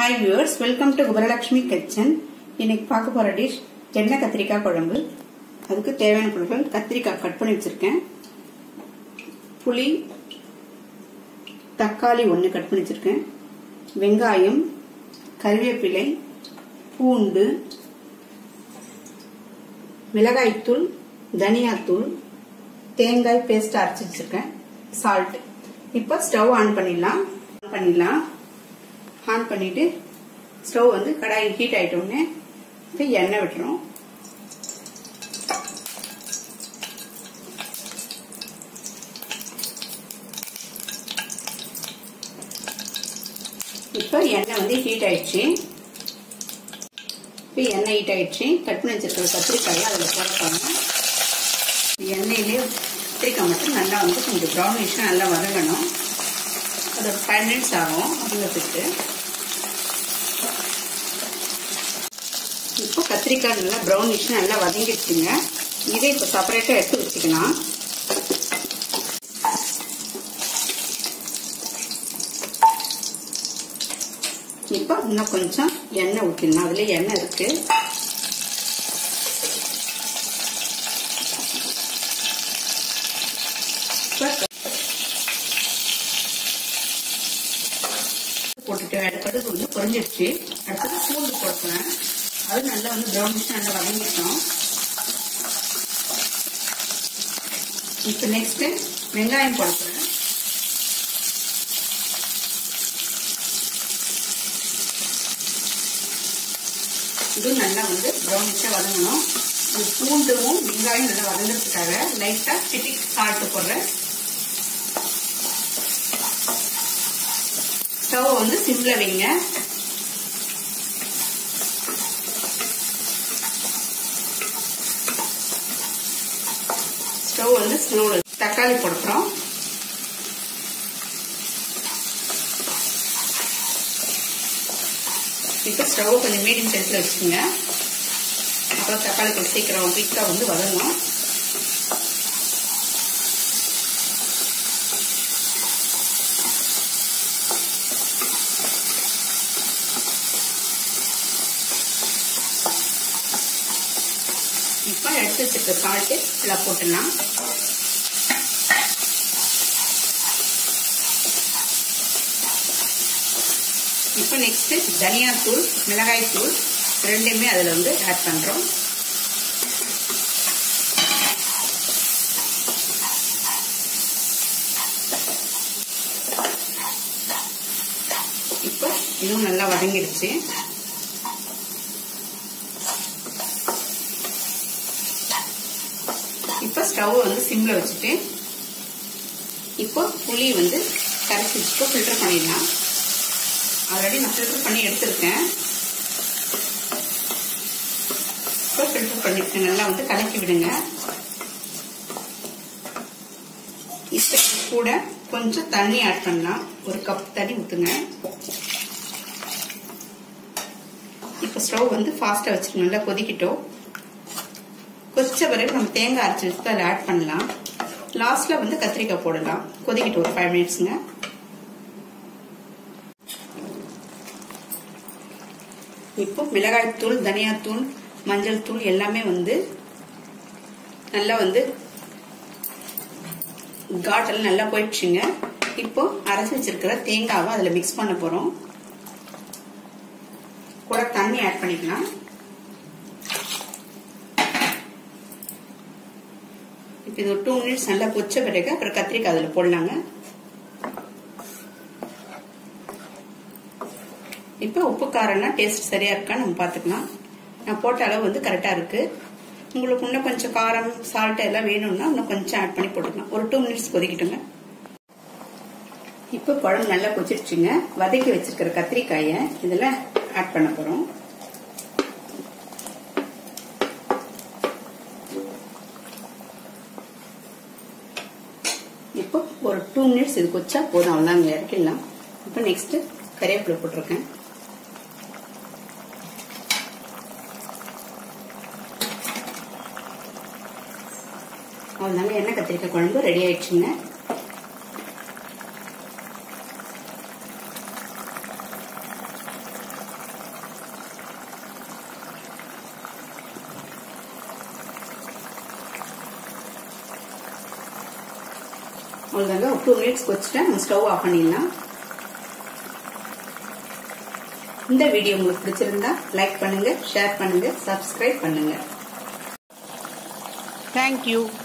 hi viewers welcome to Kuberalakshmi kitchen இன்னைக்கு பார்க்க போற டிஷ் எண்ணெய் கத்திரிக்காய் குழம்பு அதுக்கு தேவையான பொருட்கள் கத்திரிக்காய் கட் பண்ணி வச்சிருக்கேன் புளி தக்காளி ஒன்று கட் பண்ணி வச்சிருக்கேன் வெங்காயம் கருவேப்பிலை பூண்டு மிளகாய்த்தூள் தனியாத்தூள் தேங்காய் பேஸ்ட் அரைச்சி வச்சிருக்கேன் சால்ட் இப்போ ஸ்டவ் ஆன் பண்ணிடலாம் ஆன் பண்ணிடலாம் ஆன் பண்ணிட்டு ஸ்டவ் வந்து கடாய் ஹீட் ஆயிட்டோடனே இப்போ எண்ணெய் விட்டுறோம் இப்போ எண்ணெய் வந்து ஹீட் ஆயிடுச்சு இப்போ எண்ணெய் ஹீட் ஆயிடுச்சு கட் பண்ணி வச்சிருக்கிற கத்திரிக்காயை அதில் போடப்பாங்க எண்ணெயிலே கத்திரிக்காய் மட்டும் நல்லா வந்து கொஞ்சம் ப்ரௌனிஷாக நல்லா வதங்கணும் அது ஒரு ஃபைவ் மினிட்ஸ் ஆகும் வதங்கிறதுக்கு இப்போ கத்திரிக்காய் நல்லா ப்ரௌனிஷ் நல்லா வதங்கிடுச்சுங்க இதை இப்போ செப்பரேட்டாக எடுத்து வச்சுக்கலாம் இப்போ இன்னும் கொஞ்சம் எண்ணெய் ஊற்றிடலாம் அதில் எண்ணெய் இருக்கு போட்டுட்டு அடுத்தது வந்து குறைஞ்சிருச்சு அடுத்தது பூண்டு போட்டுறேன் அது நல்லா வந்து ப்ரௌனிஷ் நல்லா வதங்கிட்டோம் இப்போ நெக்ஸ்ட் வெங்காயம் போடுறேன் இது நல்லா வந்து ப்ரௌனிஷாக வதங்கணும் இது பூண்டும் வெங்காயம் நல்லா வதங்கிறதுக்காக லைட்டாக சிட்டி சால்ட்டு போடுறேன் ஸ்டவ் வந்து சிம்ல வைங்க ஸ்டவ் வந்து ஸ்லோ தக்காளி போடுறோம் இப்போ ஸ்டவ் கொஞ்சம் மீடியம் சைஸ்ல வச்சுக்கோங்க அப்புறம் தக்காளி கொஞ்சம் சீக்கிரம் குயிக்காக வந்து வதங்கும் இப்போ எடுத்து வச்சிருக்க சால்ட்டு இதில் போட்டுடலாம் இப்போ நெக்ஸ்ட் தனியாத்தூள் மிளகாய் தூள் ரெண்டுமே அதில் வந்து ஆட் பண்ணுறோம் இப்போ இதுவும் நல்லா வதங்கிடுச்சு இப்போ ஸ்டவ் வந்து சிம்ல வச்சுட்டு இப்போ புளி வந்து கரைச்சி வச்சுட்டு ஃபில்டர் பண்ணிடலாம் ஆல்ரெடி நான் ஃபில்டர் பண்ணி எடுத்திருக்கேன் இப்போ ஃபில்டர் பண்ணிட்டு நல்லா வந்து கலக்கி விடுங்க இப்போ கூட கொஞ்சம் தண்ணி ஆட் பண்ணலாம் ஒரு கப் தண்ணி ஊற்றுங்க இப்போ ஸ்டவ் வந்து ஃபாஸ்ட்டாக வச்சுருங்க நல்லா கொதிக்கிட்டோம் கொதிச்ச பிறகு நம்ம தேங்காய் அரைச்சி வச்சு அதில் ஆட் பண்ணலாம் லாஸ்ட்ல வந்து கத்திரிக்காய் போடலாம் கொதிக்கிட்டு ஒரு ஃபைவ் மினிட்ஸுங்க இப்போ மிளகாய் தூள் தனியாத்தூள் மஞ்சள் தூள் எல்லாமே வந்து நல்லா வந்து காட்டெல்லாம் நல்லா போயிடுச்சுங்க இப்போ அரைச்சி வச்சிருக்கிற தேங்காவை அதில் மிக்ஸ் பண்ண போறோம் கூட தண்ணி ஆட் பண்ணிக்கலாம் இப்போ இது ஒரு டூ மினிட்ஸ் நல்லா கொச்ச பிறகு அப்புறம் கத்திரிக்காய் அதில் போடலாங்க இப்போ உப்பு காரம்லாம் டேஸ்ட் சரியா இருக்கா நம்ம பார்த்துக்கலாம் நான் போட்ட அளவு வந்து கரெக்டாக இருக்கு உங்களுக்கு இன்னும் கொஞ்சம் காரம் சால்ட் எல்லாம் வேணும்னா இன்னும் கொஞ்சம் ஆட் பண்ணி போட்டுக்கலாம் ஒரு டூ மினிட்ஸ் கொதிக்கிட்டுங்க இப்போ குழம்பு நல்லா கொச்சிருச்சுங்க வதக்கி வச்சிருக்கிற கத்திரிக்காயை இதில் ஆட் பண்ண போகிறோம் இப்போ ஒரு டூ மினிட்ஸ் இது கொச்சா போதும் அவ்வளோதான் இறக்கிடலாம் இப்போ நெக்ஸ்ட் கறிவேப்பிலை போட்டிருக்கேன் அவ்வளோதாங்க எண்ணெய் கத்திரிக்காய் குழம்பு ரெடி ஆயிடுச்சுங்க அவ்வளோதாங்க ஒரு டூ மினிட்ஸ் வச்சுட்டேன் நம்ம ஸ்டவ் ஆஃப் பண்ணிடலாம் இந்த வீடியோ உங்களுக்கு பிடிச்சிருந்தா லைக் பண்ணுங்க ஷேர் பண்ணுங்க சப்ஸ்கிரைப் பண்ணுங்க தேங்க்யூ